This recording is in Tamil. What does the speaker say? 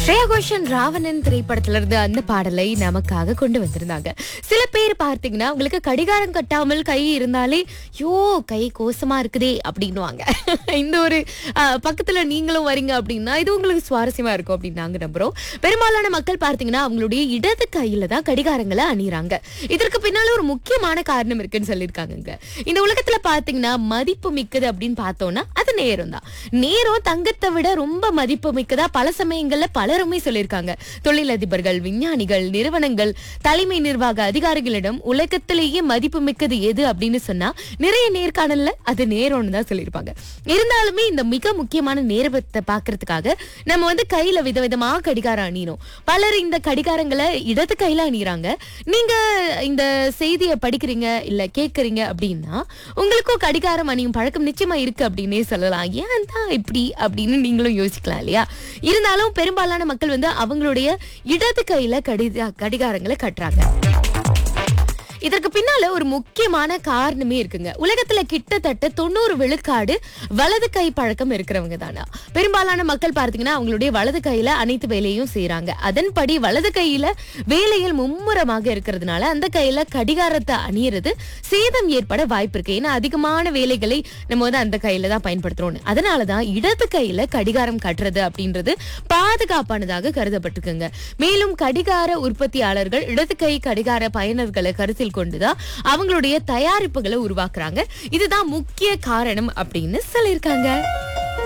ஸ்ரேயா கோஷன் ராவணன் திரைப்படத்துல இருந்து அந்த பாடலை நமக்காக கொண்டு வந்திருந்தாங்க சில பேர் பார்த்தீங்கன்னா உங்களுக்கு கடிகாரம் கட்டாமல் கை இருந்தாலே யோ கை கோசமா இருக்குதே அப்படின்னுவாங்க இந்த ஒரு அஹ், பக்கத்துல நீங்களும் வரீங்க அப்படின்னா இது உங்களுக்கு சுவாரஸ்யமா இருக்கும் அப்படின்னு நாங்க நம்புறோம் பெரும்பாலான மக்கள் பார்த்தீங்கன்னா அவங்களுடைய இடது கையில தான் கடிகாரங்களை அணியறாங்க இதற்கு பின்னால ஒரு முக்கியமான காரணம் இருக்குன்னு சொல்லியிருக்காங்க இந்த உலகத்துல பாத்தீங்கன்னா மதிப்பு மிக்கது அப்படின்னு பார்த்தோம்னா அது நேரம் தான் நேரம் தங்கத்தை விட ரொம்ப மதிப்பு மிக்கதா பல சமயங்கள்ல பலருமே சொல்லியிருக்காங்க தொழிலதிபர்கள் விஞ்ஞானிகள் நிறுவனங்கள் தலைமை நிர்வாக அதிகாரிகளிடம் உலகத்திலேயே மதிப்பு மிக்கது எது அப்படின்னு சொன்னா நிறைய நேர்காணல்ல அது நேரம்னு தான் சொல்லியிருப்பாங்க இருந்தாலுமே இந்த மிக முக்கியமான நேரத்தை பாக்குறதுக்காக நம்ம வந்து கையில விதவிதமா கடிகாரம் அணியணும் பலர் இந்த கடிகாரங்களை இடது கையில அணியறாங்க நீங்க இந்த செய்தியை படிக்கிறீங்க இல்ல கேக்குறீங்க அப்படின்னா உங்களுக்கும் கடிகாரம் அணியும் பழக்கம் நிச்சயமா இருக்கு அப்படின்னே சொல்லலாம் ஏன் தான் இப்படி அப்படின்னு நீங்களும் யோசிக்கலாம் இல்லையா இருந்தாலும் பெரும்பாலான மக்கள் வந்து அவங்களுடைய இடது கையில கடிதா கடிகாரங்களை கட்டுறாங்க இதற்கு பின்னால ஒரு முக்கியமான காரணமே இருக்குங்க உலகத்துல கிட்டத்தட்ட தொண்ணூறு விழுக்காடு வலது கை பழக்கம் இருக்கிறவங்க தானா பெரும்பாலான மக்கள் பார்த்தீங்கன்னா அவங்களுடைய வலது கையில அனைத்து வேலையும் செய்றாங்க அதன்படி வலது கையில வேலையில் மும்முரமாக இருக்கிறதுனால அந்த கையில கடிகாரத்தை அணியறது சேதம் ஏற்பட வாய்ப்பு இருக்கு ஏன்னா அதிகமான வேலைகளை நம்ம வந்து அந்த கையில தான் பயன்படுத்துறோம் அதனாலதான் இடது கையில கடிகாரம் கட்டுறது அப்படின்றது பாதுகாப்பானதாக கருதப்பட்டிருக்குங்க மேலும் கடிகார உற்பத்தியாளர்கள் இடது கை கடிகார பயனர்களை கருத்தில் கொண்டுதான் அவங்களுடைய தயாரிப்புகளை உருவாக்குறாங்க இதுதான் முக்கிய காரணம் அப்படின்னு சொல்லியிருக்காங்க